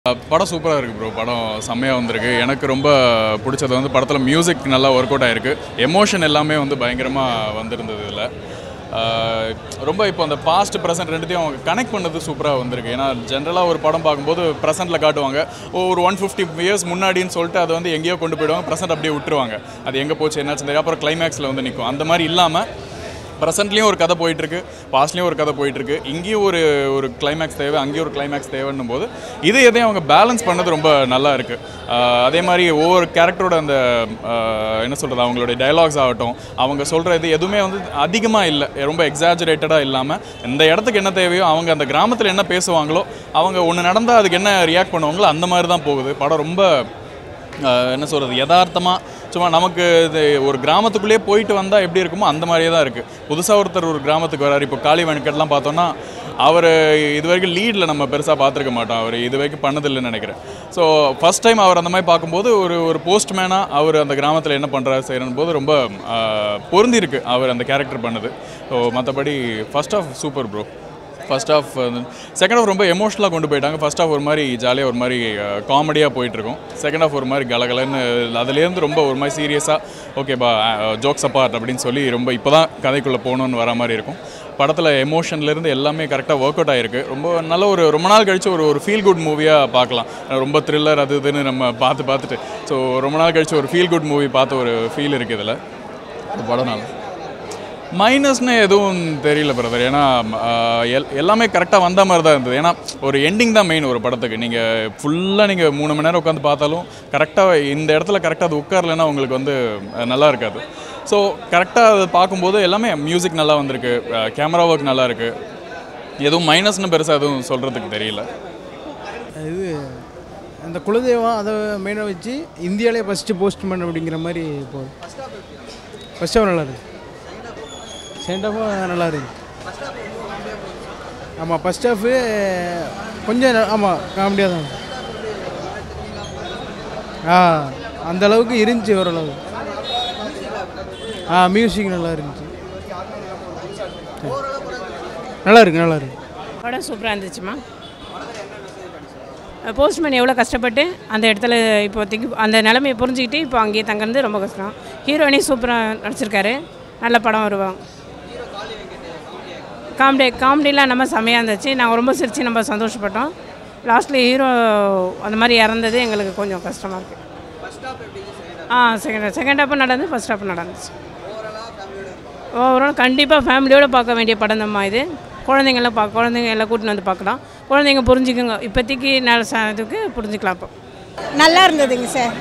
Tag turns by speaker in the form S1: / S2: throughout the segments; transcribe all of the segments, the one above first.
S1: படம் சூப்பராக இருக்குது ப்ரோ படம் செம்மையாக வந்திருக்கு எனக்கு ரொம்ப பிடிச்சது வந்து படத்தில் மியூசிக் நல்லா ஒர்க் அவுட் ஆகிருக்கு எமோஷன் எல்லாமே வந்து பயங்கரமாக வந்திருந்தது இதில் ரொம்ப இப்போ அந்த பாஸ்ட் ப்ரெசென்ட் ரெண்டுத்தையும் அவங்க கனெக்ட் பண்ணது சூப்பராக வந்திருக்கு ஏன்னா ஜென்ரலாக ஒரு படம் பார்க்கும்போது ப்ரெசென்ட்டில் காட்டுவாங்க ஒரு ஒன் ஃபிஃப்டி இயர்ஸ் முன்னாடின்னு சொல்லிட்டு அதை வந்து எங்கேயோ கொண்டு போயிடுவாங்க ப்ரெசென்ட் அப்படியே விட்டுருவாங்க அது எங்கே போச்சு என்னாச்சு தெரியும் அப்புறம் கிளைமேக்ஸில் வந்து நிற்கும் அந்த மாதிரி இல்லாமல் ப்ரெசென்ட்லேயும் ஒரு கதை போயிட்டுருக்கு பாஸ்ட்லேயும் ஒரு கதை போயிட்டுருக்கு இங்கேயும் ஒரு ஒரு கிளைமேக்ஸ் தேவை அங்கேயும் ஒரு கிளைமேக்ஸ் தேவைன்னும் போது இது எதையும் அவங்க பேலன்ஸ் பண்ணது ரொம்ப நல்லா இருக்குது அதே மாதிரி ஒவ்வொரு கேரக்டரோட அந்த ஆஹ், என்ன சொல்கிறது அவங்களுடைய டயலாக்ஸ் ஆகட்டும் அவங்க சொல்கிற இது எதுவுமே வந்து அதிகமாக இல்லை ரொம்ப எக்ஸாஜரேட்டடாக இல்லாமல் இந்த இடத்துக்கு என்ன தேவையோ அவங்க அந்த கிராமத்தில் என்ன பேசுவாங்களோ அவங்க ஒன்று நடந்தால் அதுக்கு என்ன ரியாக்ட் பண்ணுவாங்களோ அந்த மாதிரி தான் போகுது படம் ரொம்ப ஆஹ் என்ன சொல்கிறது யதார்த்தமாக சும்மா நமக்கு இது ஒரு கிராமத்துக்குள்ளேயே போயிட்டு வந்தால் எப்படி இருக்குமோ அந்த மாதிரியே தான் இருக்குது புதுசாக ஒருத்தர் ஒரு கிராமத்துக்கு வராரு இப்போ காளி வெங்கட்லாம் பார்த்தோன்னா அவர் இது வரைக்கும் லீடில் நம்ம பெருசாக பார்த்துருக்க மாட்டோம் அவர் இது வரைக்கும் பண்ணதில்லைன்னு நினைக்கிறேன் ஸோ ஃபஸ்ட் டைம் அவர் அந்த மாதிரி பார்க்கும்போது ஒரு ஒரு போஸ்ட்மேனாக அவர் அந்த கிராமத்தில் என்ன பண்ணுறாரு செய்யணும் போது ரொம்ப ஆஹ், பொருந்திருக்கு அவர் அந்த கேரக்டர் பண்ணது ஸோ மற்றபடி first half super bro first half second half ரொம்ப எமோஷனலாக கொண்டு போயிட்டாங்க ஃபர்ஸ்ட் ஆஃப் ஒரு மாதிரி ஜாலியாக ஒரு மாதிரி காமெடியாக போயிட்டுருக்கும் செகண்ட் ஆஃப் ஒரு மாதிரி கலகலன்னு அதுலேருந்து ரொம்ப ஒரு மாதிரி சீரியஸாக ஓகேபா ஜோக்ஸ் அப்பார்ட் அப்படின்னு சொல்லி ரொம்ப இப்போ தான் கதைக்குள்ளே போகணுன்னு வர மாதிரி இருக்கும் படத்தில் எமோஷன்லேருந்து எல்லாமே கரெக்டாக ஒர்க் அவுட் ஆகிருக்கு ரொம்ப நல்ல ஒரு ரொம்ப நாள் கழிச்சு ஒரு ஒரு ஃபீல் குட் மூவியாக பார்க்கலாம் ரொம்ப த்ரில்லர் அது இதுன்னு நம்ம பார்த்து பார்த்துட்டு ஸோ ரொம்ப நாள் கழிச்சு ஒரு ஃபீல் குட் மூவி பார்த்த ஒரு ஃபீல் இருக்குது இதில் இந்த படம் நல்லா மைனஸ்னு எதுவும் தெரியல பிரதர் ஏன்னா ஆஹ், எல் எல்லாமே கரெக்டாக வந்த மாதிரி தான் இருந்தது ஏன்னா ஒரு எண்டிங் தான் மெயின் ஒரு படத்துக்கு நீங்கள் ஃபுல்லாக நீங்கள் மூணு மணி நேரம் உட்காந்து பார்த்தாலும் கரெக்டாக இந்த இடத்துல கரெக்டாக அது உட்காரலைன்னா உங்களுக்கு வந்து அஹ், நல்லா இருக்காது ஸோ கரெக்டாக அது பார்க்கும்போது எல்லாமே மியூசிக் நல்லா வந்திருக்கு கேமரா ஒர்க் நல்லா இருக்குது எதுவும் மைனஸ்னு பெருசாக எதுவும் சொல்கிறதுக்கு தெரியல
S2: இது அந்த குலதெய்வம் அதை மெயினாக வச்சு இந்தியாவிலே ஃபஸ்ட்டு போஸ்ட்மேன் அப்படிங்கிற மாதிரி போகுது ஃபஸ்ட் ஹாஃப் நல்லா இருக்கு செகண்ட் ஹாஃபும் நல்லா இருக்கு ஆமாம் ஃபஸ்ட் ஹாஃபு கொஞ்சம் ந- ஆமாம் காமெடியாக தான் ஆ அந்த அளவுக்கு இருந்துச்சு ஓரளவு ஆ மியூசிக் நல்லா இருந்துச்சு நல்லா இருக்கு நல்லா இருக்கு
S3: படம் சூப்பராக இருந்துச்சுமா போஸ்ட்மேன் எவ்வளோ கஷ்டப்பட்டு அந்த இடத்துல இப்போதைக்கு அந்த நிலைமையை புரிஞ்சுக்கிட்டு இப்போ அங்கேயே தங்குறது ரொம்ப கஷ்டம் ஹீரோயினி சூப்பராக நடிச்சிருக்காரு நல்ல படம் வருவாங்க காமெடி காமெடிலாம் நம்ம செம்மையாக இருந்துச்சு நாங்கள் ரொம்ப சிரித்து நம்ம சந்தோஷப்பட்டோம் லாஸ்ட்டில் ஹீரோ அந்த மாதிரி இறந்தது எங்களுக்கு கொஞ்சம் கஷ்டமாக இருக்குது ஆ செகண்ட் செகண்ட் ஹாப்பும் நடந்து ஃபஸ்ட் ஹாப்பும் நடந்துச்சு ஓவரால் கண்டிப்பாக ஃபேமிலியோடு பார்க்க வேண்டிய படம் தான்மா இது குழந்தைங்களாம் பார்க்க குழந்தைங்க எல்லாம் கூட்டின்னு வந்து பார்க்கலாம் குழந்தைங்க புரிஞ்சுக்குங்க இப்போதைக்கு நல்ல ச- இதுக்கு புரிஞ்சுக்கலாம் இப்போ
S4: நல்லா இருந்ததுங்க சார்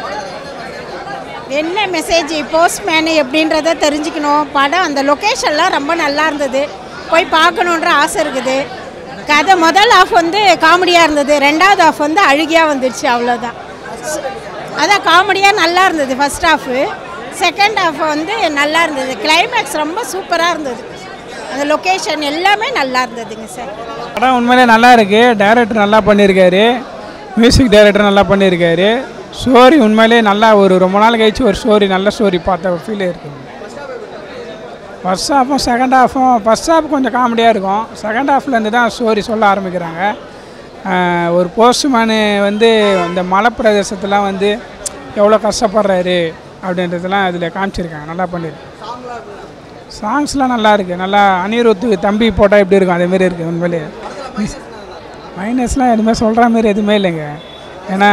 S4: என்ன மெசேஜ் போஸ்ட்மேனு எப்படின்றத தெரிஞ்சுக்கணும் படம் அந்த லொக்கேஷன்லாம் ரொம்ப நல்லா இருந்தது போய் பார்க்கணுன்ற ஆசை இருக்குது கதை முதல் ஆஃப் வந்து காமெடியாக இருந்தது ரெண்டாவது ஆஃப் வந்து அழுகியாக வந்துடுச்சு அவ்வளோதான் அதான் காமெடியாக நல்லா இருந்தது ஃபஸ்ட் ஹாஃபு செகண்ட் ஹாஃப் வந்து நல்லா இருந்தது கிளைமேக்ஸ் ரொம்ப சூப்பராக இருந்தது அந்த லொக்கேஷன் எல்லாமே நல்லா இருந்ததுங்க சார்
S5: படம் உண்மையிலே நல்லா இருக்கு டைரக்டர் நல்லா பண்ணியிருக்காரு மியூசிக் டைரக்டர் நல்லா பண்ணியிருக்காரு ஸ்டோரி உண்மையிலே நல்லா ஒரு ரொம்ப நாள் கழிச்சு ஒரு ஸ்டோரி நல்ல ஸ்டோரி பார்த்த ஃபீல் இருக்குது ஃபஸ்ட் ஹாஃபும் செகண்ட் ஹாஃபும் ஃபஸ்ட் ஹாஃப் கொஞ்சம் காமெடியாக இருக்கும் செகண்ட் ஹாஃப்லேருந்து தான் ஸ்டோரி சொல்ல ஆரம்பிக்கிறாங்க ஆஹ் ஒரு போஸ்ட்மேனு வந்து இந்த மலை பிரதேசத்துலாம் வந்து எவ்வளோ கஷ்டப்படுறாரு அப்படின்றதெல்லாம் இதில் காமிச்சிருக்காங்க நல்லா பண்ணியிருக்கு சாங்ஸ்லாம் நல்லா இருக்குது நல்லா அனிருத்துக்கு தம்பி போட்டால் எப்படி இருக்கும் அதேமாரி இருக்குது உண்மையிலே மைனஸ்லாம் எதுவுமே சொல்கிற மாதிரி எதுவுமே இல்லைங்க ஏன்னா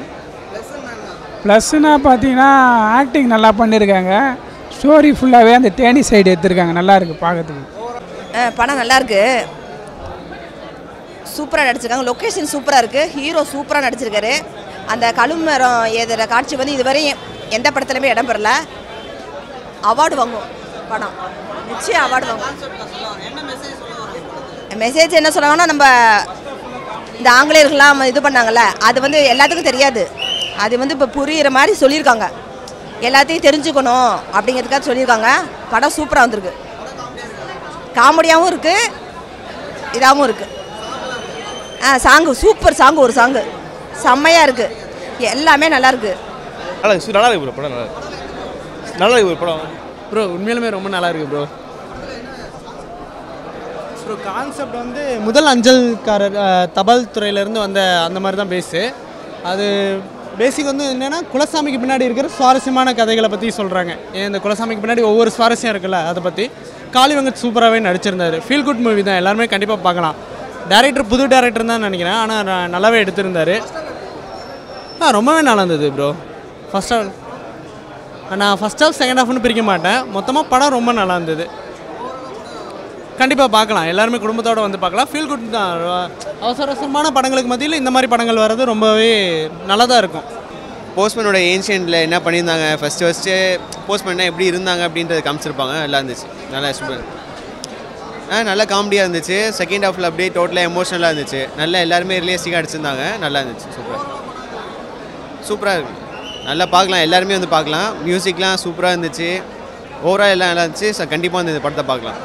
S5: ப்ளஸ்னா பார்த்தீங்கன்னா ஆக்டிங் நல்லா பண்ணியிருக்காங்க ஸ்டோரி ஃபுல்லாகவே அந்த தேனி சைடு எடுத்திருக்காங்க நல்லா இருக்குது பார்க்கறதுக்கு
S6: அஹ் படம் நல்லா இருக்கு சூப்பராக நடிச்சிருக்காங்க லொக்கேஷன் சூப்பராக இருக்குது ஹீரோ சூப்பராக நடிச்சிருக்காரு அந்த கழுமரம் ஏதுற காட்சி வந்து இதுவரை எந்த படத்துலையுமே இடம் பெறல அவார்டு வாங்கும் படம் நிச்சயம் அவார்டு வாங்கும் மெசேஜ் என்ன சொல்லுவாங்கன்னா நம்ம இந்த ஆங்கிலேயர்கள்லாம் இது பண்ணாங்கல்ல அது வந்து எல்லாத்துக்கும் தெரியாது அது வந்து இப்போ புரியிற மாதிரி சொல்லியிருக்காங்க எல்லாத்தையும் தெரிஞ்சுக்கணும் அப்படிங்கிறதுக்காக சொல்லியிருக்காங்க படம் சூப்பராக வந்திருக்கு காமெடியாகவும் இருக்குது இதாகவும் இருக்குது ஆ சாங்கு சூப்பர் சாங்கு ஒரு சாங்கு செம்மையாக இருக்குது எல்லாமே நல்லா இருக்கு
S7: நல்லா இருக்கு நல்லா இருக்கு ப்ரோ படம் நல்லா இருக்கு நல்லா இருக்கு bro படம்
S2: ப்ரோ உண்மையிலுமே ரொம்ப நல்லா இருக்கு ப்ரோ
S8: ப்ரோ கான்செப்ட் வந்து முதல் அஞ்சல்காரர் அஹ், தபால் துறையிலேருந்து வந்த அந்த மாதிரி தான் பேஸு அது பேசிக் வந்து என்னென்னா குலசாமிக்கு பின்னாடி இருக்கிற சுவாரஸ்யமான கதைகளை பற்றி சொல்கிறாங்க ஏன் இந்த குலசாமிக்கு பின்னாடி ஒவ்வொரு சுவாரஸ்யம் இருக்குல்ல அதை பற்றி காளி வெங்கட் சூப்பராகவே நடிச்சிருந்தாரு ஃபீல் குட் மூவி தான் எல்லாருமே கண்டிப்பாக பார்க்கலாம் டேரக்டர் புது டேரக்டர் தான் நினைக்கிறேன் ஆனால் நல்லாவே எடுத்திருந்தாரு ஆ ரொம்பவே நல்லா இருந்தது ப்ரோ ஃபஸ்ட் ஹாஃப் நான் ஃபஸ்ட் ஹாஃப் செகண்ட் ஹாஃப்னு பிரிக்க மாட்டேன் மொத்தமாக படம் ரொம்ப நல்லா இருந்தது கண்டிப்பாக பார்க்கலாம் எல்லாருமே குடும்பத்தோடு வந்து பார்க்கலாம் ஃபீல் குட் தான் அவசர அவசரமான படங்களுக்கு மத்தியில் இந்த மாதிரி படங்கள் வர்றது ரொம்பவே நல்லா தான் இருக்கும்
S9: போஸ்ட்மேனோட ஏன்ஷியன்ட்டில் என்ன பண்ணியிருந்தாங்க ஃபஸ்ட்டு ஃபஸ்ட்டு போஸ்ட்மேன்னா எப்படி இருந்தாங்க அப்படின்றத காமிச்சிருப்பாங்க நல்லா இருந்துச்சு நல்லா சூப்பர் ஆ நல்லா காமெடியாக இருந்துச்சு செகண்ட் ஹாஃபில் அப்படியே டோட்டலாக எமோஷனலாக இருந்துச்சு நல்லா எல்லாருமே ரியலிஸ்டிக்காக அடிச்சிருந்தாங்க நல்லா இருந்துச்சு சூப்பராக சூப்பராக இருக்கு நல்லா பார்க்கலாம் எல்லாருமே வந்து பார்க்கலாம் மியூசிக்லாம் சூப்பராக இருந்துச்சு ஓவரால் எல்லாம் நல்லா இருந்துச்சு ஸோ கண்டிப்பாக வந்து இந்த படத்தை பார்க்கலாம்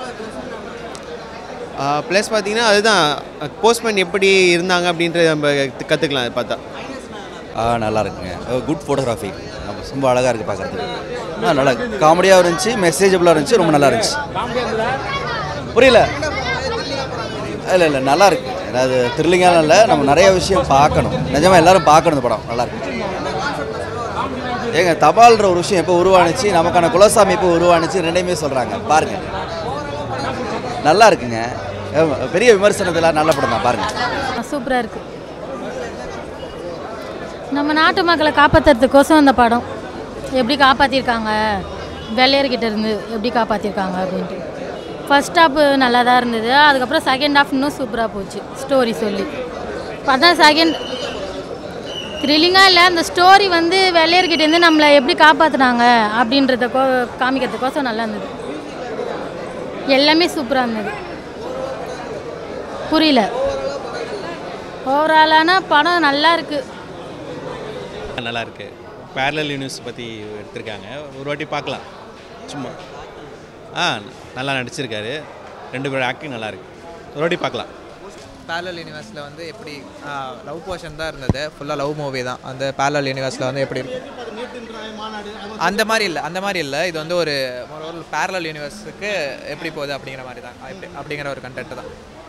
S9: ப்ளஸ் பார்த்தீங்கன்னா அதுதான் போஸ்ட்மேன் எப்படி இருந்தாங்க அப்படின்றத நம்ம கற்றுக்கலாம் அதை பார்த்தா
S10: ஆ நல்லா இருக்குங்க குட் ஃபோட்டோகிராஃபி ரொம்ப அழகாக இருக்குது பார்க்குறதுக்கு ஆ நல்லா காமெடியாக இருந்துச்சு மெசேஜபிளாக இருந்துச்சு ரொம்ப நல்லா இருந்துச்சு புரியல இல்லை இல்லை நல்லா இருக்கு அதாவது த்ரில்லிங்காக இல்லை நம்ம நிறைய விஷயம் பார்க்கணும் நிஜமாக எல்லாரும் பார்க்கணும் இந்த படம் நல்லா இருக்கு ஏங்க தபால்ன்ற ஒரு விஷயம் எப்போ உருவானுச்சு நமக்கான குலசாமி எப்போ உருவானுச்சு ரெண்டையுமே சொல்கிறாங்க பாருங்க நல்லா இருக்குங்க அஹ் பெரிய விமர்சனத்தில் நல்ல படம் தான் பாருங்கள்
S11: சூப்பராக இருக்குது நம்ம நாட்டு மக்களை காப்பாற்றுறதுக்கோசம் அந்த படம் எப்படி காப்பாற்றிருக்காங்க வெள்ளையர்கிட்ட இருந்து எப்படி காப்பாற்றிருக்காங்க அப்படின்ட்டு ஃபர்ஸ்ட் ஹாஃப் நல்லா தான் இருந்தது அதுக்கப்புறம் செகண்ட் ஹாஃப் இன்னும் சூப்பராக போச்சு ஸ்டோரி சொல்லி பார்த்தா செகண்ட் த்ரில்லிங்காக இல்லை அந்த ஸ்டோரி வந்து வெள்ளையர்கிட்டேருந்து நம்மளை எப்படி காப்பாற்றுனாங்க அப்படின்றத கோ காமிக்கிறதுக்கோசம் நல்லா இருந்தது எல்லாமே சூப்பராக இருந்தது புரியல ஓவராலான படம் நல்லா இருக்குது
S12: நல்லா இருக்கு பேரலல் யூனிவர்ஸ் பற்றி எடுத்திருக்காங்க ஒரு வாட்டி பார்க்கலாம் சும்மா ஆ நல்லா நடிச்சிருக்காரு ரெண்டு பேரும் ஆக்டிங் நல்லா இருக்கு ஒரு வாட்டி பார்க்கலாம்
S13: பேரலல் யூனிவர்ஸில் வந்து எப்படி லவ் போர்ஷன் தான் இருந்தது ஃபுல்லாக லவ் மூவி தான் அந்த பேரலல் யூனிவர்ஸில் வந்து எப்படி இருக்கும் அந்த மாதிரி இல்லை அந்த மாதிரி இல்லை இது வந்து ஒரு ஒரு பேரலல் யூனிவர்ஸுக்கு எப்படி போகுது அப்படிங்கிற மாதிரி தான் அப்படி அப்படிங்கிற ஒரு கண்டென்ட் தான்